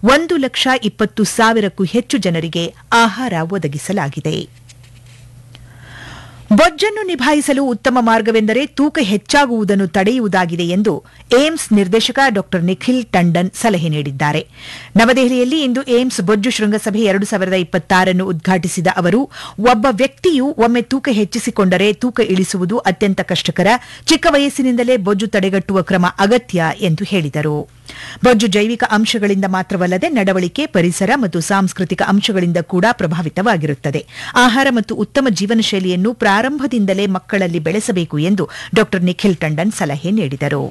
ಒಂದು ಲಕ್ಷ ಇಪ್ಪತ್ತು ಸಾವಿರಕ್ಕೂ ಹೆಚ್ಚು ಜನರಿಗೆ ಆಹಾರ ಒದಗಿಸಲಾಗಿದೆ ಬೊಜ್ಜನ್ನು ನಿಭಾಯಿಸಲು ಉತ್ತಮ ಮಾರ್ಗವೆಂದರೆ ತೂಕ ಹೆಚ್ಚಾಗುವುದನ್ನು ತಡೆಯುವುದಾಗಿದೆ ಎಂದು ಏಮ್ಸ್ ನಿರ್ದೇಶಕ ಡಾ ನಿಖಿಲ್ ಟಂಡನ್ ಸಲಹೆ ನೀಡಿದ್ದಾರೆ ನವದೆಹಲಿಯಲ್ಲಿ ಇಂದು ಏಮ್ಸ್ ಬೊಜ್ಜು ಶೃಂಗಸಭೆ ಎರಡು ಸಾವಿರದ ಇಪ್ಪತ್ತಾರನ್ನು ಉದ್ಘಾಟಿಸಿದ ಅವರು ಒಬ್ಬ ವ್ಯಕ್ತಿಯು ಒಮ್ಮೆ ತೂಕ ಹೆಚ್ಚಿಸಿಕೊಂಡರೆ ತೂಕ ಇಳಿಸುವುದು ಅತ್ಯಂತ ಕಷ್ಟಕರ ಚಿಕ್ಕ ವಯಸ್ಸಿನಿಂದಲೇ ಬೊಜ್ಜು ತಡೆಗಟ್ಟುವ ಕ್ರಮ ಅಗತ್ಯ ಎಂದು ಹೇಳಿದರು ಬೊಜ್ಜು ಜೈವಿಕ ಅಂಶಗಳಿಂದ ಮಾತ್ರವಲ್ಲದೆ ನಡವಳಿಕೆ ಪರಿಸರ ಮತ್ತು ಸಾಂಸ್ಕೃತಿಕ ಅಂಶಗಳಿಂದ ಕೂಡ ಪ್ರಭಾವಿತವಾಗಿರುತ್ತದೆ ಆಹಾರ ಮತ್ತು ಉತ್ತಮ ಜೀವನ ಶೈಲಿಯನ್ನು ಪ್ರಾರಂಭದಿಂದಲೇ ಮಕ್ಕಳಲ್ಲಿ ಬೆಳೆಸಬೇಕು ಎಂದು ಡಾ ನಿಖಿಲ್ ಟಂಡನ್ ಸಲಹೆ ನೀಡಿದರು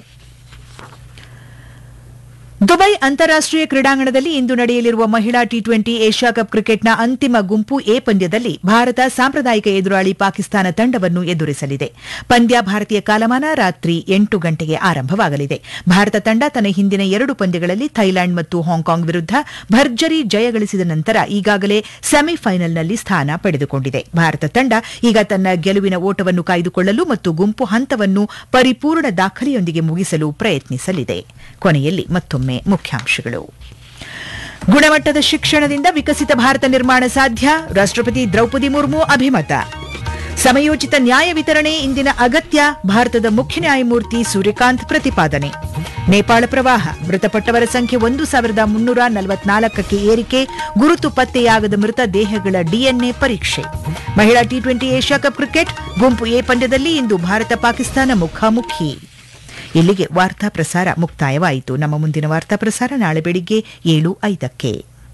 ದುಬೈ ಅಂತಾರಾಷ್ಟೀಯ ಕ್ರೀಡಾಂಗಣದಲ್ಲಿ ಇಂದು ನಡೆಯಲಿರುವ ಮಹಿಳಾ ಟಿ ಟ್ವೆಂಟಿ ಏಷ್ಯಾ ಕಪ್ ಕ್ರಿಕೆಟ್ನ ಅಂತಿಮ ಗುಂಪು ಎ ಪಂದ್ಯದಲ್ಲಿ ಭಾರತ ಸಾಂಪ್ರದಾಯಿಕ ಎದುರಾಳಿ ಪಾಕಿಸ್ತಾನ ತಂಡವನ್ನು ಎದುರಿಸಲಿದೆ ಪಂದ್ಯ ಭಾರತೀಯ ಕಾಲಮಾನ ರಾತ್ರಿ ಎಂಟು ಗಂಟೆಗೆ ಆರಂಭವಾಗಲಿದೆ ಭಾರತ ತಂಡ ತನ್ನ ಹಿಂದಿನ ಎರಡು ಪಂದ್ಯಗಳಲ್ಲಿ ಥೈಲ್ಯಾಂಡ್ ಮತ್ತು ಹಾಂಕಾಂಗ್ ವಿರುದ್ಧ ಭರ್ಜರಿ ಜಯ ಗಳಿಸಿದ ನಂತರ ಈಗಾಗಲೇ ಸೆಮಿಫೈನಲ್ನಲ್ಲಿ ಸ್ಥಾನ ಪಡೆದುಕೊಂಡಿದೆ ಭಾರತ ತಂಡ ಈಗ ತನ್ನ ಗೆಲುವಿನ ಓಟವನ್ನು ಕಾಯ್ದುಕೊಳ್ಳಲು ಮತ್ತು ಗುಂಪು ಹಂತವನ್ನು ಪರಿಪೂರ್ಣ ದಾಖಲೆಯೊಂದಿಗೆ ಮುಗಿಸಲು ಪ್ರಯತ್ನಿಸಲಿದೆ ಕೊನೆಯಲ್ಲಿ ಮತ್ತೊಮ್ಮೆ ಮುಖ್ಯಾಂಶಗಳು ಗುಣಮಟ್ಟದ ಶಿಕ್ಷಣದಿಂದ ವಿಕಸಿತ ಭಾರತ ನಿರ್ಮಾಣ ಸಾಧ್ಯ ರಾಷ್ಟ್ರಪತಿ ದ್ರೌಪದಿ ಮುರ್ಮು ಅಭಿಮತ ಸಮಯೋಚಿತ ನ್ಯಾಯ ವಿತರಣೆ ಇಂದಿನ ಅಗತ್ಯ ಭಾರತದ ಮುಖ್ಯ ನ್ಯಾಯಮೂರ್ತಿ ಸೂರ್ಯಕಾಂತ್ ಪ್ರತಿಪಾದನೆ ನೇಪಾಳ ಪ್ರವಾಹ ಮೃತಪಟ್ಟವರ ಸಂಖ್ಯೆ ಒಂದು ಸಾವಿರದ ಮುನ್ನೂರ ನಲವತ್ನಾಲ್ಕಕ್ಕೆ ಏರಿಕೆ ಗುರುತು ಪತ್ತೆಯಾಗದ ಮೃತ ದೇಹಗಳ ಡಿಎನ್ಎ ಪರೀಕ್ಷೆ ಮಹಿಳಾ T twenty Asia cup cricket ಗುಂಪು ಎ ಪಂದ್ಯದಲ್ಲಿ ಇಂದು ಭಾರತ ಪಾಕಿಸ್ತಾನ ಮುಖಾಮುಖಿ ಇಲ್ಲಿಗೆ ವಾರ್ತಾ ಪ್ರಸಾರ ಮುಕ್ತಾಯವಾಯಿತು ನಮ್ಮ ಮುಂದಿನ ವಾರ್ತಾ ಪ್ರಸಾರ ನಾಳೆ ಬೆಳಿಗ್ಗೆ ಏಳು ಐದಕ್ಕೆ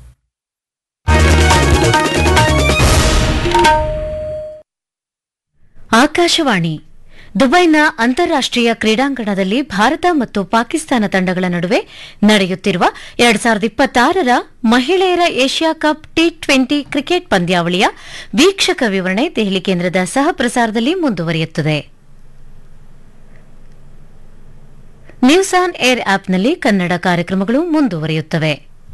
ಆಕಾಶವಾಣಿ ದುಬೈನ ಅಂತಾರಾಷ್ಟೀಯ ಕ್ರೀಡಾಂಗಣದಲ್ಲಿ ಭಾರತ ಮತ್ತು ಪಾಕಿಸ್ತಾನ ತಂಡಗಳ ನಡುವೆ ನಡೆಯುತ್ತಿರುವ ಎರಡ್ ಸಾವಿರದ ಇಪ್ಪತ್ತಾರರ ಮಹಿಳೆಯರ Asia cup T twenty cricket ಪಂದ್ಯಾವಳಿಯ ವೀಕ್ಷಕ ವಿವರಣೆ ದೆಹಲಿ ಕೇಂದ್ರದ ಸಹ ಪ್ರಸಾರದಲ್ಲಿ ಮುಂದುವರಿಯುತ್ತದೆ ನ್ಯೂಸ್ ಆನ್ ಏರ್ ಆಪ್ನಲ್ಲಿ ಕನ್ನಡ ಕಾರ್ಯಕ್ರಮಗಳು ಮುಂದುವರಿಯುತ್ತವೆ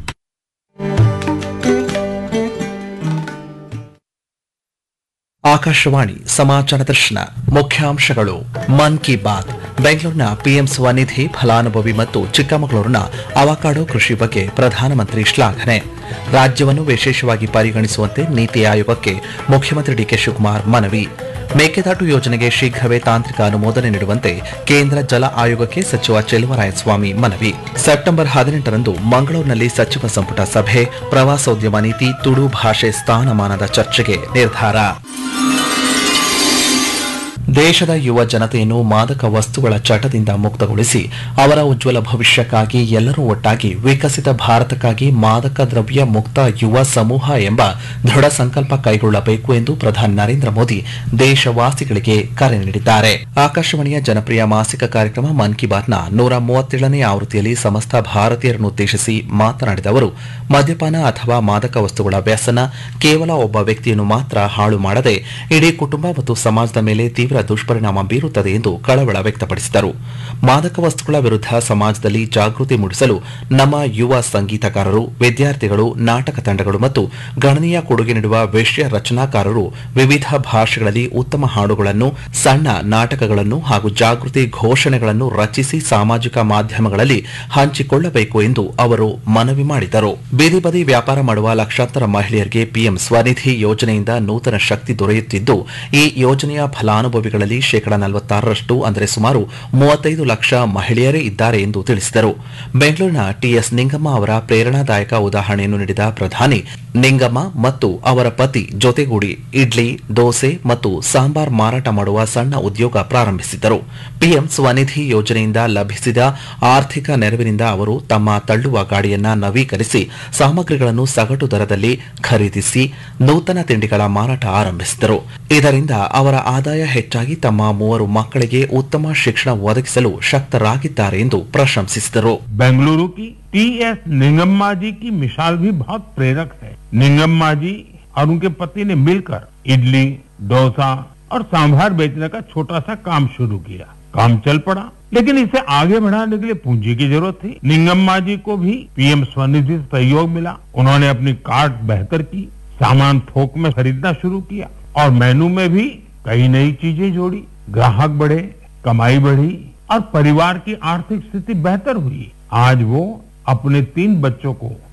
ಆಕಾಶವಾಣಿ ಸಮಾಚಾರ ದರ್ಶನ ಮುಖ್ಯಾಂಶಗಳು ಮನ್ ಕಿ ಬಾತ್ ಬೆಂಗಳೂರಿನ ಪಿಎಂ ಸ್ವನಿಧಿ ಫಲಾನುಭವಿ ಮತ್ತು ಚಿಕ್ಕಮಗಳೂರಿನ ಅವಕಾಡೋ ಕೃಷಿ ಬಗ್ಗೆ ಪ್ರಧಾನಮಂತ್ರಿ ಶ್ಲಾಘನೆ ರಾಜ್ಯವನ್ನು ವಿಶೇಷವಾಗಿ ಪರಿಗಣಿಸುವಂತೆ ನೀತಿ ಆಯೋಗಕ್ಕೆ ಮುಖ್ಯಮಂತ್ರಿ ಡಿಕೆ ಶಿವಕುಮಾರ್ ಮನವಿ ಮೇಕೆದಾಟು ಯೋಜನೆಗೆ ಶೀಘ್ರವೇ ತಾಂತ್ರಿಕ ಅನುಮೋದನೆ ನೀಡುವಂತೆ ಕೇಂದ್ರ ಜಲ ಆಯೋಗಕ್ಕೆ ಸಚಿವ ಚೆಲುವರಾಯಸ್ವಾಮಿ ಮನವಿ ಸೆಪ್ಟೆಂಬರ್ ಹದಿನೆಂಟರಂದು ಮಂಗಳೂರಿನಲ್ಲಿ ಸಚಿವ ಸಂಪುಟ ಸಭೆ ಪ್ರವಾಸೋದ್ಯಮ ನೀತಿ ತುಳು ಭಾಷೆ ಸ್ಥಾನಮಾನದ ಚರ್ಚೆಗೆ ನಿರ್ಧಾರ ದೇಶದ ಯುವ ಜನತೆಯನ್ನು ಮಾದಕ ವಸ್ತುಗಳ ಚಟದಿಂದ ಮುಕ್ತಗೊಳಿಸಿ ಅವರ ಉಜ್ವಲ ಭವಿಷ್ಯಕ್ಕಾಗಿ ಎಲ್ಲರೂ ಒಟ್ಟಾಗಿ ವಿಕಸಿತ ಭಾರತಕ್ಕಾಗಿ ಮಾದಕ ದ್ರವ್ಯ ಮುಕ್ತ ಯುವ ಸಮೂಹ ಎಂಬ ದೃಢ ಸಂಕಲ್ಪ ಕೈಗೊಳ್ಳಬೇಕು ಎಂದು ಪ್ರಧಾನಿ ನರೇಂದ್ರ ಮೋದಿ ದೇಶವಾಸಿಗಳಿಗೆ ಕರೆ ನೀಡಿದ್ದಾರೆ ಆಕಾಶವಾಣಿಯ ಜನಪ್ರಿಯ ಮಾಸಿಕ ಕಾರ್ಯಕ್ರಮ ಮನ್ ಕಿ ಬಾತ್ನ ನೂರ ಮೂವತ್ತೇಳನೇ ಆವೃತ್ತಿಯಲ್ಲಿ ಸಮಸ್ತ ಭಾರತೀಯರನ್ನು ಉದ್ದೇಶಿಸಿ ಮಾತನಾಡಿದ ಅವರು ಮದ್ಯಪಾನ ಅಥವಾ ಮಾದಕ ವಸ್ತುಗಳ ವ್ಯಸನ ಕೇವಲ ಒಬ್ಬ ವ್ಯಕ್ತಿಯನ್ನು ಮಾತ್ರ ಹಾಳು ಮಾಡದೆ ಇಡೀ ಕುಟುಂಬ ಮತ್ತು ಸಮಾಜದ ಮೇಲೆ ತೀವ್ರ ದುಷ್ಪರಿಣಾಮ ಬೀರುತ್ತದೆ ಎಂದು ಕಳವಳ ವ್ಯಕ್ತಪಡಿಸಿದರು ಮಾದಕ ವಸ್ತುಗಳ ವಿರುದ್ಧ ಸಮಾಜದಲ್ಲಿ ಜಾಗೃತಿ ಮೂಡಿಸಲು ನಮ್ಮ ಯುವ ಸಂಗೀತಕಾರರು ವಿದ್ಯಾರ್ಥಿಗಳು ನಾಟಕ ತಂಡಗಳು ಮತ್ತು ಗಣನೀಯ ಕೊಡುಗೆ ನೀಡುವ ವಿಷಯ ರಚನಾಕಾರರು ವಿವಿಧ ಭಾಷೆಗಳಲ್ಲಿ ಉತ್ತಮ ಹಾಡುಗಳನ್ನು ಸಣ್ಣ ನಾಟಕಗಳನ್ನು ಹಾಗೂ ಜಾಗೃತಿ ಘೋಷಣೆಗಳನ್ನು ರಚಿಸಿ ಸಾಮಾಜಿಕ ಮಾಧ್ಯಮಗಳಲ್ಲಿ ಹಂಚಿಕೊಳ್ಳಬೇಕು ಎಂದು ಅವರು ಮನವಿ ಮಾಡಿದರು ಬೀದಿ ಬದಿ ವ್ಯಾಪಾರ ಮಾಡುವ ಲಕ್ಷಾಂತರ ಮಹಿಳೆಯರಿಗೆ ಪಿಎಂ ಸ್ವನಿಧಿ ಯೋಜನೆಯಿಂದ ನೂತನ ಶಕ್ತಿ ದೊರೆಯುತ್ತಿದ್ದು ಈ ಯೋಜನೆಯ ಫಲಾನುಭವಿಗಳಲ್ಲಿ ಶೇಕಡಾ ನಲವತ್ತಾರರಷ್ಟು ಅಂದರೆ ಸುಮಾರು ಮೂವತ್ತೈದು ಲಕ್ಷ ಮಹಿಳೆಯರೇ ಇದ್ದಾರೆ ಎಂದು ತಿಳಿಸಿದರು ಬೆಂಗಳೂರಿನ ಟಿಎಸ್ ನಿಂಗಮ್ಮ ಅವರ ಪ್ರೇರಣಾದಾಯಕ ಉದಾಹರಣೆಯನ್ನು ನೀಡಿದ ಪ್ರಧಾನಿ ನಿಂಗಮ್ಮ ಮತ್ತು ಅವರ ಪತಿ ಜೊತೆಗೂಡಿ ಇಡ್ಲಿ ದೋಸೆ ಮತ್ತು ಸಾಂಬಾರ್ ಮಾರಾಟ ಮಾಡುವ ಸಣ್ಣ ಉದ್ಯೋಗ ಪ್ರಾರಂಭಿಸಿದ್ದರು ಪಿಎಂ ಸ್ವನಿಧಿ ಯೋಜನೆಯಿಂದ ಲಭಿಸಿದ ಆರ್ಥಿಕ ನೆರವಿನಿಂದ ಅವರು ತಮ್ಮ ತಳ್ಳುವ ಗಾಡಿಯನ್ನ ನವೀಕರಿಸಿ ಸಾಮಗ್ರಿಗಳನ್ನು ಸಗಟು ದರದಲ್ಲಿ ಖರೀದಿಸಿ ನೂತನ ತಿಂಡಿಗಳ ಮಾರಾಟ ಆರಂಭಿಸಿದರು ಇದರಿಂದ ಅವರ ಆದಾಯ ಹೆಚ್ಚಾಗಿ ತಮ್ಮ ಮೂವರು ಮಕ್ಕಳಿಗೆ ಉತ್ತಮ ಶಿಕ್ಷಣ ಒದಗಿಸಲು ಶಕ್ತರಾಗಿದ್ದಾರೆ ಎಂದು ಪ್ರಶಂಸಿಸಿದರು बेंगलुरु की टी एस निंगम्मा जी की मिसाल भी बहुत प्रेरक है निंगम्मा जी और उनके पति ने मिलकर इडली डोसा और सांभर बेचने का छोटा सा काम शुरू किया काम चल पड़ा लेकिन इसे आगे बढ़ाने के लिए पूंजी की जरूरत थी निंगम्मा जी को भी पीएम स्वनिधि से सहयोग मिला उन्होंने अपनी कार्ट बेहतर की सामान थोक में खरीदना शुरू किया और मेनू में भी कई नई चीजें जोड़ी ग्राहक बढ़े कमाई बढ़ी और परिवार की आर्थिक स्थिति बेहतर हुई आज वो अपने तीन बच्चों को